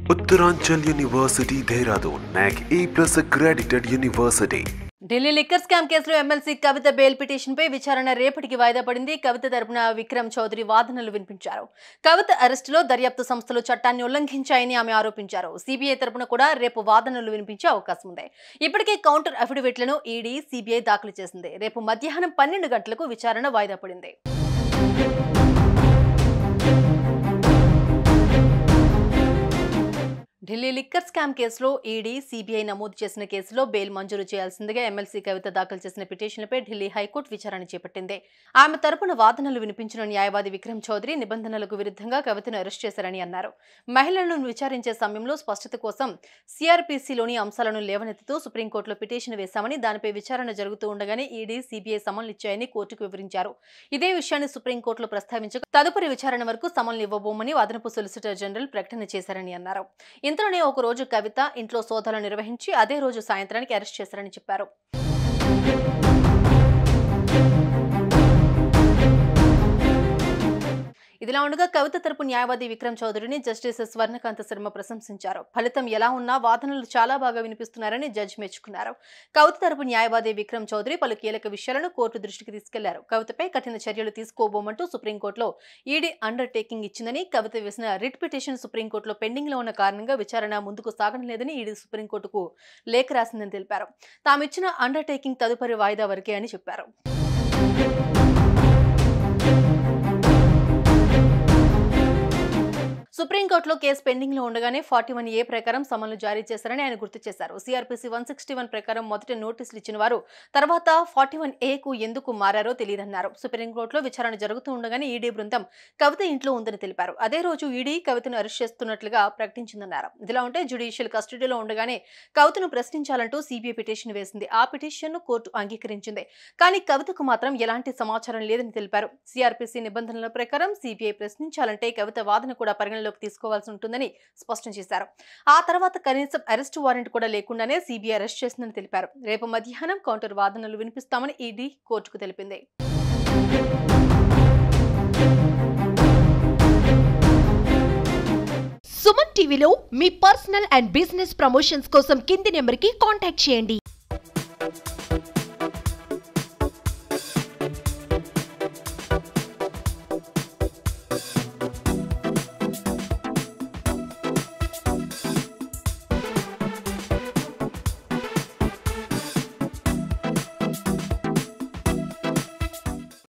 Uttaranchal University Dehradun, NAC A plus accredited university. Delhi liquor scam కేసులో MLC Kavitha bail పిటిషన్పై విచారణ రేపటికి వాయిదా పడింది కవిత తరపున విక్రమ్ చౌదరి వాదనలు వినిపించారు కవిత అరెస్టులో దర్యాప్తు సంస్థలు చట్టాన్ని ఉల్లంఘించాయని ఆమె ఆరోపించారు సిబిఐ తరపున కూడా రేపు వాదనలు వినిపించే అవకాశం ఉంది ఇప్పటికే కౌంటర్ అఫిడవిట్లను ఈడీ సిబిఐ దాఖలు చేసింది రేపు మధ్యాహ్నం పన్నెండు గంటలకు విచారణ వాయిదా పడింది ఢిల్లీ లిక్కర్ స్కామ్ కేసులో ఈడీ సిబిఐ నమోదు చేసిన కేసులో బెయిల్ మంజూరు చేయాల్సిందిగా ఎమ్మెల్సీ కవిత దాఖలు చేసిన పిటిషన్లపై ఢిల్లీ హైకోర్టు విచారణ చేపట్టింది ఆమె తరపున వాదనలు వినిపించిన న్యాయవాది విక్రమ్ చౌదరి నిబంధనలకు విరుద్ధంగా కవితను అరెస్ట్ చేశారని అన్నారు మహిళలను విచారించే సమయంలో స్పష్టత కోసం సిఆర్పిసిలోని అంశాలను లేవనెత్తుతూ సుప్రీంకోర్టులో పిటిషన్ వేశామని దానిపై విచారణ జరుగుతూ ఉండగానే ఈడీ సిబిఐ సమన్లు ఇచ్చాయని కోర్టుకు వివరించారు ఇదే విషయాన్ని సుప్రీంకోర్టులో ప్రస్తావించగా తదుపరి విచారణ వరకు సమన్లు ఇవ్వబోమని అదనపు సొలిసిటర్ జనరల్ ప్రకటన చేశారని అన్నారు ఇంతలోనే ఒక రోజు కవిత ఇంట్లో సోదాలు నిర్వహించి అదే రోజు సాయంత్రానికి అరెస్ట్ చేశారని చెప్పారు ఇదిలా ఉండగా కవిత తరపు న్యాయవాది విక్రమ్ చౌదరిని జస్టిస్ స్వర్ణకాంత శర్మ ప్రశంసించారు ఫలితం ఎలా ఉన్నా వాదనలు చాలా బాగా వినిపిస్తున్నారని జడ్జి మెచ్చుకున్నారు కవిత తరపు న్యాయవాది విక్రమ్ చౌదరి పలు కీలక విషయాలను కోర్టు దృష్టికి తీసుకెళ్లారు కవితపై కఠిన చర్యలు తీసుకోబోమంటూ సుప్రీంకోర్టులో ఈడీ అండర్ టేకింగ్ ఇచ్చిందని కవిత వేసిన రిట్ పిటిషన్ సుప్రీంకోర్టులో పెండింగ్ లో ఉన్న కారణంగా విచారణ ముందుకు సాగడం లేదని ఈడీ సుప్రీంకోర్టుకు లేఖ రాసిందని తెలిపారు తామిచ్చిన అండర్ టేకింగ్ తదుపరి వాయిదా వరకే అని చెప్పారు సుప్రీంకోర్టులో కేసు పెండింగ్ లో ఉండగానే ఫార్టీ వన్ ఏ ప్రకారం సమన్లు జారీ చేశారని ఆయన గుర్తు చేశారు సిఆర్పిసి వన్ సిక్స్టీ వన్ ప్రకారం మొదట నోటీసులు ఇచ్చిన వారు తర్వాత ఫార్టీ వన్ ఏకు ఎందుకు మారారో తెలియదన్నారు సుప్రీంకోర్టులో విచారణ జరుగుతూ ఉండగానే ఈడీ బృందం కవిత ఇంట్లో ఉందని తెలిపారు అదే రోజు ఈడీ కవితను అరెస్ట్ చేస్తున్నట్లుగా ప్రకటించిందన్నారు ఇదిలా ఉంటే జ్యుడిషియల్ కస్టడీలో ఉండగానే కవితను ప్రశ్నించాలంటూ సిబిఐ పిటిషన్ వేసింది ఆ పిటిషన్ ను కోర్టు అంగీకరించింది కానీ కవితకు మాత్రం ఎలాంటి సమాచారం లేదని తెలిపారు సిఆర్పిసి నిబంధనల ప్రకారం సిబిఐ ప్రశ్నించాలంటే కవిత వాదన కూడా పరిగణలోకి తీసుకోవాల్సి ఉంటుందని స్పష్టం చేశారు ఆ తర్వాత కనీసం అరెస్టు వారెంట్ కూడా లేకుండానే సిబిఐ అరెస్ట్ చేసిందని తెలిపారు రేపు మధ్యాహ్నం కౌంటర్ వాదనలు వినిపిస్తామని ఈడీ కోర్టుకు తెలిపింది సుమన్ టీవీలో మీ పర్సనల్ అండ్ బిజినెస్ ప్రమోషన్స్ కోసం కింది నెంబర్కి కాంటాక్ట్ చేయండి